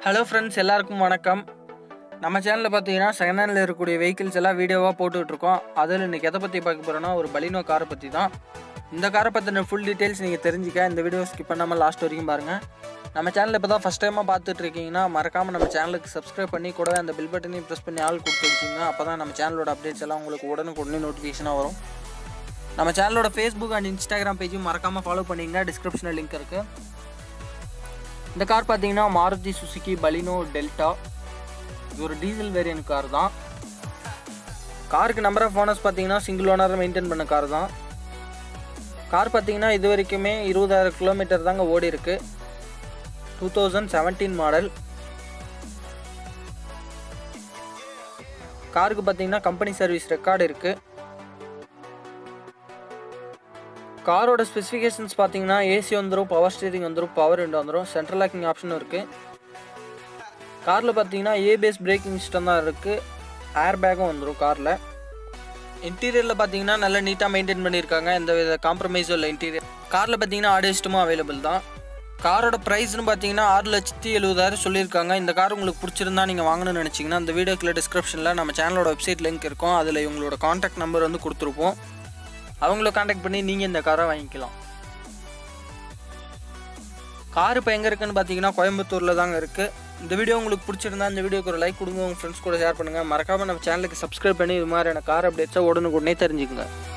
hello friends எல்லாருக்கும் வணக்கம் நம்ம சேனலில் பார்த்தீங்கன்னா செகண்ட் ஹேண்டில் இருக்கக்கூடிய வெஹிக்கிள்ஸ் எல்லாம் வீடியோவாக போட்டுக்கிட்டு இருக்கோம் அதில் இன்றைக்கி எதை பற்றி பார்க்க போகிறோன்னா ஒரு பலினோ காரை பற்றி தான் இந்த காரை பற்றின ஃபுல் டீட்டெயில்ஸ் நீங்கள் தெரிஞ்சுக்க இந்த வீடியோ ஸ்கிப் பண்ணாமல் லாஸ்ட் வரைக்கும் பாருங்கள் நம்ம சேனலில் இப்போ தான் ஃபஸ்ட் டைமாக பார்த்துட்டு இருக்கீங்கன்னா மறக்காமல் நம்ம சேனலுக்கு சப்ஸ்கிரைப் பண்ணி கூடவே அந்த பில் பட்டனையும் ப்ரெஸ் பண்ணி ஆள் கொடுத்து வச்சிங்கன்னா அப்போ தான் நம்ம சேனலோட அப்டேட்ஸ் எல்லாம் உங்களுக்கு உடனுக்குடனே நோட்டிஃபிகேஷனாக வரும் நம்ம சேனலோட ஃபேஸ்புக் அண்ட் இன்ஸ்டாகிராம் பேஜும் மறக்காமல் ஃபாலோ பண்ணிங்க டிஸ்கிரிப்ஷனில் லிங்க் இருக்குது இந்த கார் பார்த்தீங்கன்னா மாருதி சுசுகி பலினோ டெல்டா இது ஒரு டீசல் வேரியன்ட் கார் தான் காருக்கு நம்பர் ஆஃப் ஓனர்ஸ் பார்த்தீங்கன்னா சிங்கிள் ஓனர் மெயின்டைன் பண்ண கார் தான் கார் பார்த்தீங்கன்னா இது வரைக்குமே இருபதாயிரம் கிலோமீட்டர் தாங்க ஓடி இருக்கு டூ தௌசண்ட் செவன்டீன் மாடல் காருக்கு பார்த்தீங்கன்னா கம்பெனி சர்வீஸ் ரெக்கார்டு இருக்குது காரோட ஸ்பெசிஃபிகேஷன்ஸ் பார்த்தீங்கன்னா ஏசி வந்துடும் பவர் ஸ்டீரிங் வந்துடும் பவர் விண்டோ வந்துடும் சென்ட்ரல் லாக்கிங் ஆப்ஷனும் இருக்குது காரில் பார்த்தீங்கன்னா ஏபிஎஸ் பிரேக்கிங் சிஸ்டம் தான் இருக்குது ஏர் பேக்கும் வந்துடும் காரில் இன்டீரியரில் பார்த்தீங்கன்னா நல்லா நீட்டாக மெயின்டைன் பண்ணியிருக்காங்க எந்த வித காம்ப்ரமைஸும் இல்லை இன்டீரியர் காரில் பார்த்தீங்கன்னா ஆடியோ சிஸ்டமும் அவைலபிள் தான் காரோட ப்ரைஸ்னு பார்த்தீங்கன்னா ஆறு லட்சத்தி எழுபதாயிரம் சொல்லியிருக்காங்க இந்த கார் உங்களுக்கு பிடிச்சிருந்தா நீங்கள் வாங்கணும்னு நினச்சிங்கன்னா அந்த வீடியோக்குள்ள டிஸ்கிரிப்ஷனில் நம்ம சேனலோட வெப்சைட் லிங்க் இருக்கும் அதில் இவங்களோட காண்டாக்ட் நம்பர் வந்து கொடுத்துருப்போம் அவங்கள காண்டாக்ட் பண்ணி நீங்கள் இந்த காரை வாங்கிக்கலாம் கார் இப்போ எங்கே இருக்குன்னு பார்த்தீங்கன்னா கோயம்புத்தூரில் தாங்க இருக்குது இந்த வீடியோ உங்களுக்கு பிடிச்சிருந்தா இந்த வீடியோக்கு ஒரு லைக் கொடுங்க உங்கள் ஃப்ரெண்ட்ஸ் கூட ஷேர் பண்ணுங்கள் மறக்காமல் நம்ம சேனலுக்கு சப்ஸ்கிரைப் பண்ணி இது மாதிரியான கார் அப்டேட்ஸை உடனுக்குடனே தெரிஞ்சுக்கோங்க